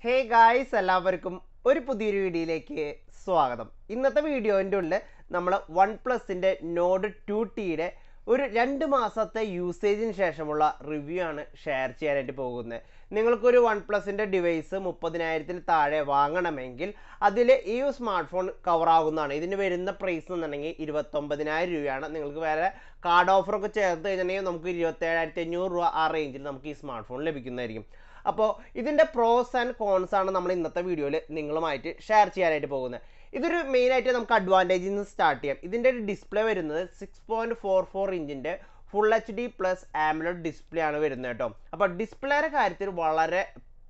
hey guys എല്ലാവർക്കും ഒരു പുതിയൊരു വീഡിയോയിലേക്ക് സ്വാഗതം ഇന്നത്തെ വീഡിയോൻ്റെ ഉള്ളിൽ നമ്മൾ വൺ പ്ലസിൻ്റെ നോഡ് ടു ടിയുടെ ഒരു രണ്ട് മാസത്തെ യൂസേജിന് ശേഷമുള്ള റിവ്യൂ ആണ് ഷെയർ ചെയ്യാനായിട്ട് പോകുന്നത് നിങ്ങൾക്കൊരു വൺ പ്ലസിൻ്റെ ഡിവൈസ് മുപ്പതിനായിരത്തിന് താഴെ വാങ്ങണമെങ്കിൽ അതിൽ ഈ സ്മാർട്ട് ഫോൺ കവർ ആകുന്നതാണ് ഇതിന് വരുന്ന പ്രൈസ് എന്നുണ്ടെങ്കിൽ ഇരുപത്തൊമ്പതിനായിരം രൂപയാണ് നിങ്ങൾക്ക് വേറെ കാർഡ് ഓഫറൊക്കെ ചേർത്ത് കഴിഞ്ഞിട്ടുണ്ടെങ്കിൽ നമുക്ക് ഇരുപത്തേഴായിരത്തി അഞ്ഞൂറ് രൂപ ആ റേഞ്ചിൽ നമുക്ക് ഈ സ്മാർട്ട് ഫോൺ ലഭിക്കുന്നതായിരിക്കും അപ്പോൾ ഇതിൻ്റെ പ്രോസ് ആൻഡ് കോൺസ് ആണ് നമ്മൾ ഇന്നത്തെ വീഡിയോയിൽ നിങ്ങളുമായിട്ട് ഷെയർ ചെയ്യാനായിട്ട് പോകുന്നത് ഇതൊരു മെയിനായിട്ട് നമുക്ക് അഡ്വാൻറ്റേജിൽ നിന്ന് സ്റ്റാർട്ട് ചെയ്യാം ഇതിൻ്റെ ഒരു ഡിസ്പ്ലേ വരുന്നത് സിക്സ് പോയിൻറ്റ് ഫോർ ഫോർ ഇഞ്ചിൻ്റെ full H D plus AMOLED display ആണ് വരുന്നത് കേട്ടോ അപ്പോൾ ഡിസ്പ്ലേയുടെ കാര്യത്തിൽ വളരെ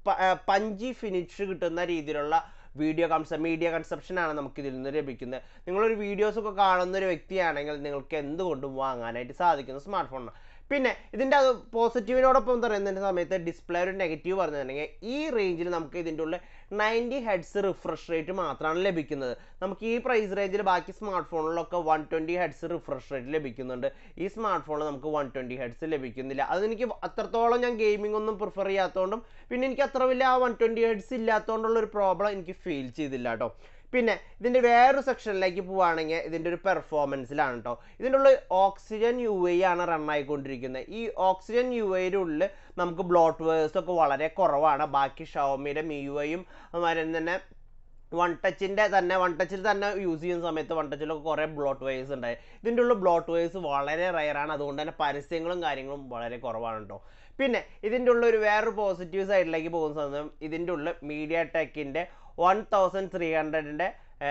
പഞ്ചി ഫിനിഷ് കിട്ടുന്ന രീതിയിലുള്ള വീഡിയോ കൺസെ മീഡിയ കൺസെപ്ഷൻ ആണ് നമുക്ക് ഇതിൽ നിന്ന് ലഭിക്കുന്നത് നിങ്ങളൊരു വീഡിയോസ് ഒക്കെ കാണുന്ന ഒരു വ്യക്തിയാണെങ്കിൽ നിങ്ങൾക്ക് എന്തുകൊണ്ടും വാങ്ങാനായിട്ട് സാധിക്കുന്ന സ്മാർട്ട് ഫോണാണ് പിന്നെ ഇതിൻ്റെ അത് പോസിറ്റീവിനോടൊപ്പം പറയുന്നതിൻ്റെ സമയത്ത് ഡിസ്പ്ലേ ഒരു നെഗറ്റീവ് പറഞ്ഞിട്ടുണ്ടെങ്കിൽ ഈ റേഞ്ചിൽ നമുക്ക് ഇതിൻ്റെ ഉള്ളിൽ നയൻറ്റി ഹെഡ്സ് റിഫ്രഷ് റേറ്റ് മാത്രമാണ് ലഭിക്കുന്നത് നമുക്ക് ഈ പ്രൈസ് റേഞ്ചിൽ ബാക്കി സ്മാർട്ട് ഫോണിലൊക്കെ one twenty hertz refresh rate ലഭിക്കുന്നുണ്ട് ഈ സ്മാർട്ട് ഫോണിൽ നമുക്ക് വൺ ട്വൻറ്റി ഹെഡ്സ് ലഭിക്കുന്നില്ല അത് എനിക്ക് അത്രത്തോളം ഞാൻ ഗെയിമിംഗ് ഒന്നും പ്രിഫർ ചെയ്യാത്തതുകൊണ്ടും പിന്നെ എനിക്ക് അത്ര വലിയ ആ വൺ ട്വൻറ്റി ഹെഡ്സ് ഇല്ലാത്തതുകൊണ്ടുള്ള ഒരു പ്രോബ്ലം എനിക്ക് ഫീൽ ചെയ്തില്ല കേട്ടോ പിന്നെ ഇതിൻ്റെ വേറൊരു സെക്ഷനിലേക്ക് പോവുകയാണെങ്കിൽ ഇതിൻ്റെ ഒരു പെർഫോമൻസിലാണ് കേട്ടോ ഇതിൻ്റെ ഉള്ളിൽ ഓക്സിജൻ യു ഐ ആണ് റൺ ആയിക്കൊണ്ടിരിക്കുന്നത് ഈ ഓക്സിജൻ യു ഐയുടെ ഉള്ളിൽ നമുക്ക് ബ്ലോട്ട് വേഴ്സ് ഒക്കെ വളരെ കുറവാണ് ബാക്കി ഷവമിയുടെ മി യു ഐയും അതുമാതിരി തന്നെ വൺ ടച്ചിൻ്റെ തന്നെ വൺ ടച്ചിൽ തന്നെ യൂസ് ചെയ്യുന്ന സമയത്ത് വൺ ടച്ചിലൊക്കെ കുറേ ബ്ലോട്ട് വേഴ്സ് ഉണ്ടായി ഇതിൻ്റെ ഉള്ള ബ്ലോട്ട് വേഴ്സ് വളരെ റയറാണ് അതുകൊണ്ട് തന്നെ പരസ്യങ്ങളും കാര്യങ്ങളും വളരെ കുറവാണ് കേട്ടോ പിന്നെ ഇതിൻ്റെ ഉള്ള ഒരു വേറൊരു പോസിറ്റീവ് സൈഡിലേക്ക് പോകുന്ന സമയം ഇതിൻ്റെ ഉള്ളിൽ മീഡിയ ടെക്കിൻ്റെ വൺ തൗസൻഡ് ത്രീ ഹൺഡ്രഡിൻ്റെ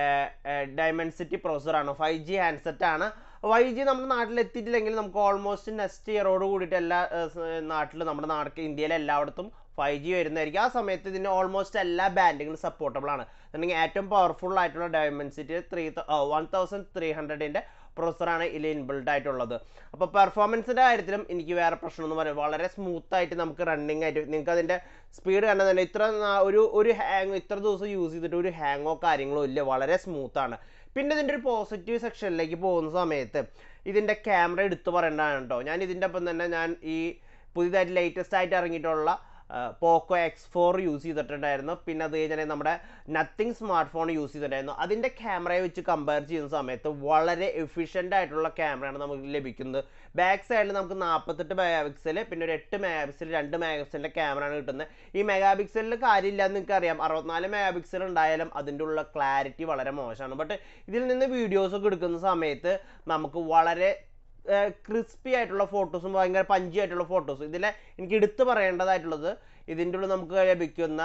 ഡയമൻസിറ്റി പ്രോസറാണ് ഫൈവ് ജി ഹാൻഡ്സെറ്റ് ആണ് ഫൈവ് ജി നമ്മുടെ നാട്ടിൽ എത്തിയിട്ടില്ലെങ്കിൽ നമുക്ക് ഓൾമോസ്റ്റ് നെക്സ്റ്റ് ഇയറോട് കൂടിയിട്ട് എല്ലാ നാട്ടിലും നമ്മുടെ നാട്ടിൽ ഇന്ത്യയിലെ എല്ലായിടത്തും ഫൈവ് ജി വരുന്നതായിരിക്കും ആ സമയത്ത് ഇതിന് ഓൾമോസ്റ്റ് എല്ലാ ബാൻഡുകളും സപ്പോർട്ടബിൾ ആണ് എന്നുണ്ടെങ്കിൽ ഏറ്റവും പവർഫുൾ ആയിട്ടുള്ള Dimensity three one thousand three ഹൺഡ്രഡിൻ്റെ പ്രൊസറാണ് ഇതിൽ ഇൻബിൽഡ് ആയിട്ടുള്ളത് അപ്പോൾ പെർഫോമൻസിൻ്റെ കാര്യത്തിലും എനിക്ക് വേറെ പ്രശ്നമൊന്നും പറയാം വളരെ സ്മൂത്ത് ആയിട്ട് നമുക്ക് റണ്ണിങ് ആയിട്ട് നിങ്ങൾക്ക് അതിൻ്റെ സ്പീഡ് കണ്ടാൽ തന്നെ ഇത്ര ഒരു ഒരു ഹാങ് ഇത്ര ദിവസം യൂസ് ചെയ്തിട്ട് ഒരു ഹാങ്ങോ കാര്യങ്ങളോ ഇല്ല വളരെ സ്മൂത്താണ് പിന്നെ ഇതിൻ്റെ ഒരു പോസിറ്റീവ് സെക്ഷനിലേക്ക് പോകുന്ന സമയത്ത് ഇതിൻ്റെ ക്യാമറ എടുത്തു പറയേണ്ടതാണ് കേട്ടോ ഞാൻ ഇതിൻ്റെ ഒപ്പം തന്നെ ഞാൻ ഈ പുതിയതായിട്ട് ലേറ്റസ്റ്റ് ആയിട്ട് ഇറങ്ങിയിട്ടുള്ള പോക്കോ എക്സ് ഫോർ യൂസ് ചെയ്തിട്ടുണ്ടായിരുന്നു പിന്നെ അത് കഴിഞ്ഞാൽ നമ്മുടെ നത്തിങ് സ്മാർട്ട് ഫോൺ യൂസ് ചെയ്തിട്ടുണ്ടായിരുന്നു അതിൻ്റെ ക്യാമറയെ വെച്ച് കമ്പയർ ചെയ്യുന്ന സമയത്ത് വളരെ എഫിഷ്യൻ്റ് ആയിട്ടുള്ള ക്യാമറയാണ് നമുക്ക് ലഭിക്കുന്നത് ബാക്ക് സൈഡിൽ നമുക്ക് നാൽപ്പത്തെട്ട് മെഗാ പിക്സൽ പിന്നെ ഒരു എട്ട് മെഗാ പിക്സൽ രണ്ട് മെഗാ പിക്സലിൻ്റെ ക്യാമറയാണ് കിട്ടുന്നത് ഈ മെഗാ പിക്സലിൽ കാര്യമില്ല എന്ന് നിങ്ങൾക്ക് അറിയാം അറുപത്തിനാല് മെഗാ പിക്സൽ ഉണ്ടായാലും അതിൻ്റെ ഉള്ള ക്ലാരിറ്റി വളരെ മോശമാണ് ബട്ട് ഇതിൽ നിന്ന് വീഡിയോസ് ഒക്കെ എടുക്കുന്ന സമയത്ത് നമുക്ക് വളരെ ക്രിസ്പി ആയിട്ടുള്ള ഫോട്ടോസും ഭയങ്കര പഞ്ചി ആയിട്ടുള്ള ഫോട്ടോസും ഇതിലെ എനിക്ക് എടുത്തു പറയേണ്ടതായിട്ടുള്ളത് ഇതിൻ്റെ ഉള്ളിൽ നമുക്ക് ലഭിക്കുന്ന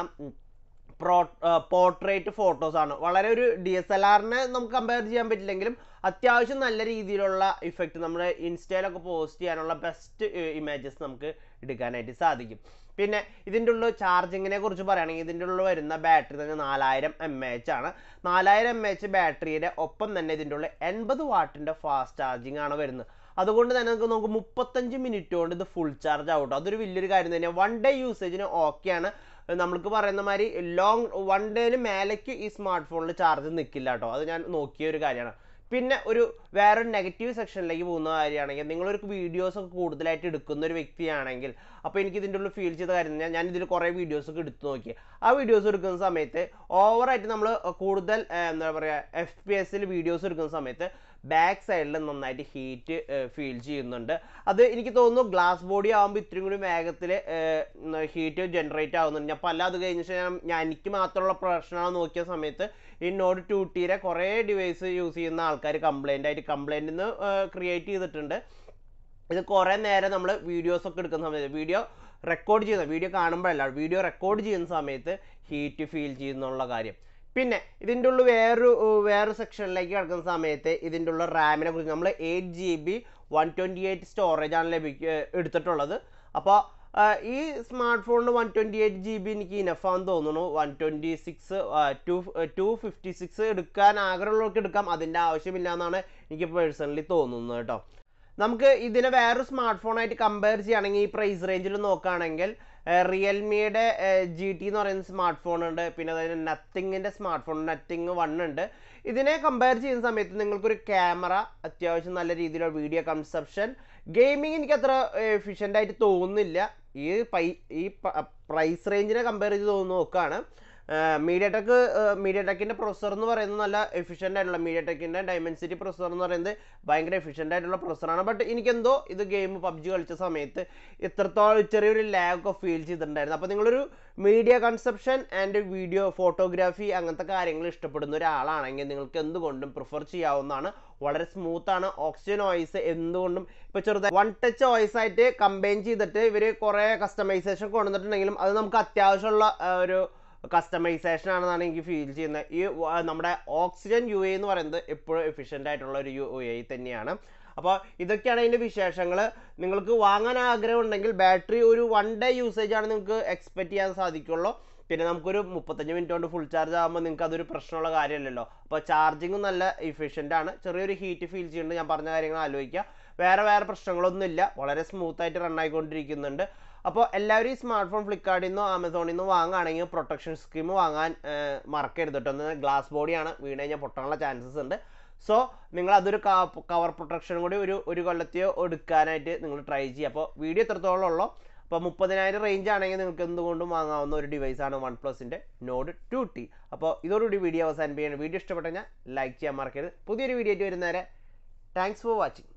പ്രോ പോർട്രേറ്റ് ഫോട്ടോസാണ് വളരെ ഒരു ഡി എസ് എൽ ആറിനെ നമുക്ക് കമ്പയർ ചെയ്യാൻ പറ്റില്ലെങ്കിലും അത്യാവശ്യം നല്ല രീതിയിലുള്ള ഇഫക്റ്റ് നമ്മുടെ ഇൻസ്റ്റയിലൊക്കെ പോസ്റ്റ് ചെയ്യാനുള്ള ബെസ്റ്റ് ഇമേജസ് നമുക്ക് എടുക്കാനായിട്ട് സാധിക്കും പിന്നെ ഇതിൻ്റെ ഉള്ള ചാർജിങ്ങിനെ കുറിച്ച് പറയുകയാണെങ്കിൽ ഇതിൻ്റെ ഉള്ളിൽ വരുന്ന ബാറ്ററി തന്നെ നാലായിരം എം എച്ച് ആണ് നാലായിരം എം എച്ച് ബാറ്ററിയുടെ ഒപ്പം തന്നെ ഇതിൻ്റെ ഉള്ളിൽ എൺപത് വാട്ടിൻ്റെ ഫാസ്റ്റ് ചാർജിങ് ആണ് വരുന്നത് അതുകൊണ്ട് തന്നെ നമുക്ക് നമുക്ക് മുപ്പത്തഞ്ച് മിനിറ്റ് കൊണ്ട് ഇത് ഫുൾ ചാർജ് ആവട്ടോ അതൊരു വലിയൊരു കാര്യം തന്നെയാണ് വൺ ഡേ യൂസേജിന് ഓക്കെയാണ് നമ്മൾക്ക് പറയുന്ന മാതിരി ലോങ് വൺ ഡേന് മേലേക്ക് ഈ സ്മാർട്ട് ഫോണിൽ ചാർജ് നിൽക്കില്ല കേട്ടോ അത് ഞാൻ നോക്കിയ ഒരു കാര്യമാണ് പിന്നെ ഒരു വേറൊരു നെഗറ്റീവ് സെക്ഷനിലേക്ക് പോകുന്ന കാര്യമാണെങ്കിൽ നിങ്ങളൊരു വീഡിയോസ് ഒക്കെ കൂടുതലായിട്ട് എടുക്കുന്ന ഒരു വ്യക്തിയാണെങ്കിൽ അപ്പോൾ എനിക്ക് ഇതിൻ്റെ ഉള്ളിൽ ഫീൽ ചെയ്ത കാര്യം ഞാൻ ഞാൻ ഇതിൽ കുറേ വീഡിയോസ് ഒക്കെ എടുത്തു നോക്കി ആ വീഡിയോസ് എടുക്കുന്ന സമയത്ത് ഓവറായിട്ട് നമ്മൾ കൂടുതൽ എന്താ പറയുക എഫ് പി എസിൽ വീഡിയോസ് എടുക്കുന്ന സമയത്ത് ബാക്ക് സൈഡിൽ നന്നായിട്ട് ഹീറ്റ് ഫീൽ ചെയ്യുന്നുണ്ട് അത് എനിക്ക് തോന്നുന്നു ഗ്ലാസ് ബോഡി ആകുമ്പോൾ ഇത്രയും കൂടി വേഗത്തിൽ ഹീറ്റ് ജനറേറ്റ് ആകുന്നുണ്ട് ഞാൻ പല അത് കഴിഞ്ഞ ശേഷം ഞാൻ എനിക്ക് മാത്രമുള്ള പ്രശ്നമാണ് നോക്കിയ സമയത്ത് ഈ നോഡ് ടു ടിയുടെ കുറേ ഡിവൈസ് യൂസ് ചെയ്യുന്ന ആൾക്കാർ കംപ്ലൈൻ്റ് ആയിട്ട് കംപ്ലൈൻറ്റിൽ നിന്ന് ക്രിയേറ്റ് ചെയ്തിട്ടുണ്ട് ഇത് കുറേ നേരം നമ്മൾ വീഡിയോസ് ഒക്കെ എടുക്കുന്ന സമയത്ത് വീഡിയോ റെക്കോർഡ് ചെയ്യുന്ന വീഡിയോ കാണുമ്പോഴല്ല വീഡിയോ റെക്കോർഡ് ചെയ്യുന്ന സമയത്ത് ഹീറ്റ് ഫീൽ ചെയ്യുന്നുള്ള കാര്യം പിന്നെ ഇതിൻ്റെ ഉള്ളിൽ വേറൊരു വേറൊരു സെക്ഷനിലേക്ക് കിടക്കുന്ന സമയത്ത് ഇതിൻ്റെ ഉള്ള റാമിനെ കുറിച്ച് നമ്മൾ eight G B one twenty eight storage ആണ് ലഭിക്കുക എടുത്തിട്ടുള്ളത് അപ്പോൾ ഈ സ്മാർട്ട് ഫോണിന് one twenty eight G B എനിക്ക് ഇനഫാന്ന് തോന്നുന്നു one twenty six two two fifty six എടുക്കാൻ ആഗ്രഹമുള്ളവർക്ക് എടുക്കാം അതിൻ്റെ ആവശ്യമില്ല എന്നാണ് എനിക്ക് പേഴ്സണലി തോന്നുന്നത് കേട്ടോ നമുക്ക് ഇതിനെ വേറൊരു സ്മാർട്ട് ഫോണായിട്ട് കമ്പയർ ചെയ്യുകയാണെങ്കിൽ ഈ പ്രൈസ് റേഞ്ചിൽ നോക്കുകയാണെങ്കിൽ റിയൽമിയുടെ ജി ടി എന്ന് പറയുന്ന സ്മാർട്ട് ഫോൺ ഉണ്ട് പിന്നെ അതായത് നത്തിങ്ങിൻ്റെ സ്മാർട്ട് ഫോൺ നത്തിങ് വൺ ഉണ്ട് ഇതിനെ കമ്പയർ ചെയ്യുന്ന സമയത്ത് നിങ്ങൾക്കൊരു ക്യാമറ അത്യാവശ്യം നല്ല രീതിയിലുള്ള വീഡിയോ കൺസെപ്ഷൻ ഗെയിമിംഗ് എനിക്ക് അത്ര എഫിഷ്യൻ്റ് ആയിട്ട് തോന്നുന്നില്ല ഈ പൈ ഈ പ്രൈസ് റേഞ്ചിനെ കമ്പയർ ചെയ്ത് തോന്നുന്നു നോക്കുകയാണ് മീഡിയ ടെക് മീഡിയ ടെക്കിൻ്റെ പ്രൊസസർ എന്ന് പറയുന്നത് നല്ല എഫിഷ്യൻ്റ് ആയിട്ടുള്ള മീഡിയ ടെക്കിൻ്റെ ഡയമൻസിറ്റി പ്രൊസസർ എന്ന് പറയുന്നത് ഭയങ്കര എഫിഷ്യൻ്റ് ആയിട്ടുള്ള പ്രൊസസറാണ് ബട്ട് എനിക്കെന്തോ ഇത് ഗെയിം പബ്ജി കളിച്ച സമയത്ത് ഇത്രത്തോളം ചെറിയൊരു ലാഗ് ഒക്കെ ഫീൽ ചെയ്തിട്ടുണ്ടായിരുന്നു അപ്പോൾ നിങ്ങളൊരു media consumption and video photography അങ്ങനത്തെ കാര്യങ്ങൾ ഇഷ്ടപ്പെടുന്ന ഒരാളാണെങ്കിൽ നിങ്ങൾക്ക് എന്തുകൊണ്ടും പ്രിഫർ ചെയ്യാവുന്നതാണ് വളരെ സ്മൂത്ത് ആണ് ഓക്സിജൻ ഓയിസ് എന്തുകൊണ്ടും ഇപ്പോൾ ചെറുതായി വൺ ടച്ച് ഓയിസ് ആയിട്ട് കമ്പൈൻ ചെയ്തിട്ട് ഇവർ കുറേ കസ്റ്റമൈസേഷൻ കൊണ്ടുവന്നിട്ടുണ്ടെങ്കിലും അത് നമുക്ക് അത്യാവശ്യമുള്ള ആ, ഒരു കസ്റ്റമൈസേഷൻ ആണെന്നാണ് എനിക്ക് ഫീൽ ചെയ്യുന്നത് ഈ വ- നമ്മുടെ ഓക്സിജൻ യു എ എന്ന് പറയുന്നത് എപ്പോഴും എഫിഷ്യൻ്റ് ആയിട്ടുള്ള ഒരു യു എ തന്നെയാണ് അപ്പോൾ ഇതൊക്കെയാണ് അതിൻ്റെ വിശേഷങ്ങൾ നിങ്ങൾക്ക് വാങ്ങാൻ ആഗ്രഹം ഉണ്ടെങ്കിൽ ബാറ്ററി ഒരു വൺ ഡേ യൂസേജ് ആണ് നിങ്ങൾക്ക് എക്സ്പെക്ട് ചെയ്യാൻ സാധിക്കുള്ളൂ പിന്നെ നമുക്കൊരു മുപ്പത്തഞ്ച് മിനിറ്റ് കൊണ്ട് ഫുൾ ചാർജ് ആകുമ്പോൾ നിങ്ങൾക്ക് അതൊരു പ്രശ്നമുള്ള കാര്യമല്ലല്ലോ അപ്പോൾ ചാർജിങ്ങും നല്ല എഫിഷ്യൻ്റ് ആണ് ചെറിയൊരു ഹീറ്റ് ഫീൽ ചെയ്യുന്നുണ്ട് ഞാൻ പറഞ്ഞ കാര്യങ്ങൾ ആലോചിക്കുക വേറെ വേറെ പ്രശ്നങ്ങളൊന്നുമില്ല വളരെ സ്മൂത്ത് ആയിട്ട് റൺ ആയിക്കൊണ്ടിരിക്കുന്നുണ്ട് അപ്പോൾ എല്ലാവരും ഈ സ്മാർട്ട് ഫോൺ ഫ്ലിപ്കാർട്ടിൽ നിന്നോ ആമസോണിൽ നിന്നോ വാങ്ങുകയാണെങ്കിൽ പ്രൊട്ടക്ഷൻ സ്കീം വാങ്ങാൻ ഏർ, മറക്കരുത് കേട്ടോ ഒന്ന് ഗ്ലാസ് ബോഡിയാണ് വീണ് കഴിഞ്ഞാൽ പൊട്ടാനുള്ള ചാൻസസ് ഉണ്ട് സോ നിങ്ങൾ അതൊരു കവർ പ്രൊട്ടക്ഷൻ കൂടി ഒരു ഒരു കൊല്ലത്തെയോ എടുക്കാനായിട്ട് നിങ്ങൾ ട്രൈ ചെയ്യുക അപ്പോൾ വീഡിയോ എത്രത്തോളം ഉള്ളോ അപ്പോൾ മുപ്പതിനായിരം റേഞ്ച് ആണെങ്കിൽ നിങ്ങൾക്ക് എന്തുകൊണ്ടും വാങ്ങാവുന്ന ഒരു ഡിവൈസാണ് വൺ പ്ലസിൻ്റെ നോഡ് ടു ടി അപ്പോൾ ഇതോടുകൂടി വീഡിയോ അവസാനിപ്പിക്കുകയാണ് വീഡിയോ ഇഷ്ടപ്പെട്ടു കഴിഞ്ഞാൽ ലൈക്ക് ചെയ്യാൻ മറക്കരുത് പുതിയൊരു വീഡിയോ ആയിട്ട് വരുന്നവരെ താങ്ക്സ് ഫോർ വാച്ചിങ്